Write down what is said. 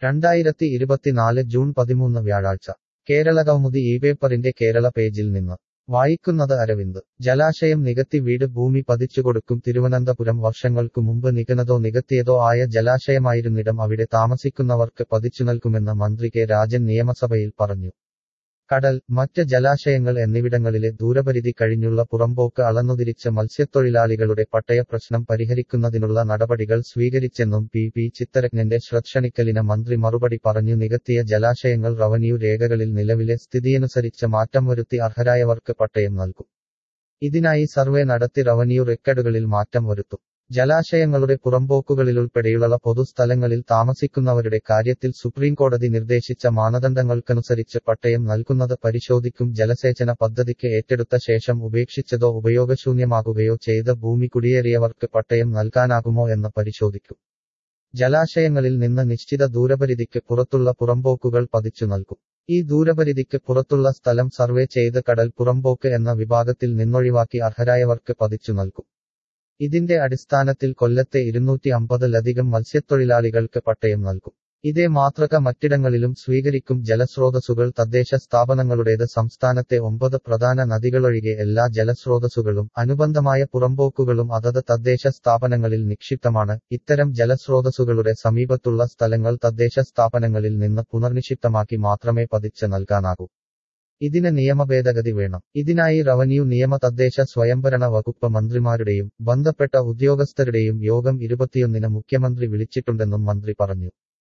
രണ്ടായിരത്തി ഇരുപത്തിനാല് ജൂൺ പതിമൂന്ന് വ്യാഴാഴ്ച കേരള കൗമുദി ഈ പേപ്പറിന്റെ കേരള പേജിൽ നിന്ന് വായിക്കുന്നത് അരവിന്ദ് ജലാശയം നികത്തി വീട് ഭൂമി പതിച്ചുകൊടുക്കും തിരുവനന്തപുരം വർഷങ്ങൾക്കു മുമ്പ് നികനതോ നികത്തിയതോ ആയ ജലാശയമായിരുന്നിടം അവിടെ താമസിക്കുന്നവർക്ക് പതിച്ചു നൽകുമെന്ന് മന്ത്രി കെ രാജൻ നിയമസഭയിൽ പറഞ്ഞു കടൽ മറ്റ് ജലാശയങ്ങൾ എന്നിവിടങ്ങളിലെ ദൂരപരിധി കഴിഞ്ഞുള്ള പുറമ്പോക്ക് അളന്നുതിരിച്ച് മത്സ്യത്തൊഴിലാളികളുടെ പട്ടയ പ്രശ്നം പരിഹരിക്കുന്നതിനുള്ള നടപടികൾ സ്വീകരിച്ചെന്നും പി പി ചിത്തരജ്ഞന്റെ ശ്രദ്ധണിക്കലിന് മന്ത്രി മറുപടി പറഞ്ഞു നികത്തിയ ജലാശയങ്ങൾ റവന്യൂ രേഖകളിൽ നിലവിലെ സ്ഥിതിയനുസരിച്ച് മാറ്റം വരുത്തി അർഹരായവർക്ക് പട്ടയം നൽകും ഇതിനായി സർവേ നടത്തി റവന്യൂ റെക്കോർഡുകളിൽ മാറ്റം വരുത്തും ജലാശയങ്ങളുടെ പുറമ്പോക്കുകളിലുൾപ്പെടെയുള്ള പൊതുസ്ഥലങ്ങളിൽ താമസിക്കുന്നവരുടെ കാര്യത്തിൽ സുപ്രീംകോടതി നിർദ്ദേശിച്ച മാനദണ്ഡങ്ങൾക്കനുസരിച്ച് പട്ടയം നൽകുന്നത് പരിശോധിക്കും ജലസേചന പദ്ധതിക്ക് ഏറ്റെടുത്ത ശേഷം ഉപേക്ഷിച്ചതോ ഉപയോഗശൂന്യമാകുകയോ ചെയ്ത ഭൂമി കുടിയേറിയവർക്ക് പട്ടയം നൽകാനാകുമോ എന്ന് പരിശോധിക്കും ജലാശയങ്ങളിൽ നിന്ന് നിശ്ചിത ദൂരപരിധിക്ക് പുറത്തുള്ള പുറമ്പോക്കുകൾ പതിച്ചു നൽകും ഈ ദൂരപരിധിക്ക് പുറത്തുള്ള സ്ഥലം സർവേ ചെയ്ത് കടൽ പുറമ്പോക്ക് എന്ന വിഭാഗത്തിൽ നിന്നൊഴിവാക്കി അർഹരായവർക്ക് പതിച്ചു നൽകും ഇതിന്റെ അടിസ്ഥാനത്തിൽ കൊല്ലത്തെ ഇരുന്നൂറ്റി അമ്പതിലധികം മത്സ്യത്തൊഴിലാളികൾക്ക് പട്ടയം നൽകും ഇതേ മാതൃക മറ്റിടങ്ങളിലും സ്വീകരിക്കും ജലസ്രോതസ്സുകൾ തദ്ദേശ സ്ഥാപനങ്ങളുടേത് സംസ്ഥാനത്തെ ഒമ്പത് പ്രധാന നദികളൊഴികെ എല്ലാ ജലസ്രോതസ്സുകളും അനുബന്ധമായ പുറമ്പോക്കുകളും അതത് തദ്ദേശ സ്ഥാപനങ്ങളിൽ നിക്ഷിപ്തമാണ് ഇത്തരം ജലസ്രോതസ്സുകളുടെ സമീപത്തുള്ള സ്ഥലങ്ങൾ തദ്ദേശ സ്ഥാപനങ്ങളിൽ നിന്ന് പുനർനിക്ഷിപ്തമാക്കി മാത്രമേ പതിച്ച് നൽകാനാകൂ ഇതിന് നിയമഭേദഗതി വേണം ഇതിനായി റവന്യൂ നിയമ തദ്ദേശ സ്വയംഭരണ വകുപ്പ് മന്ത്രിമാരുടെയും ബന്ധപ്പെട്ട ഉദ്യോഗസ്ഥരുടെയും യോഗം ഇരുപത്തിയൊന്നിന് മുഖ്യമന്ത്രി വിളിച്ചിട്ടുണ്ടെന്നും മന്ത്രി പറഞ്ഞു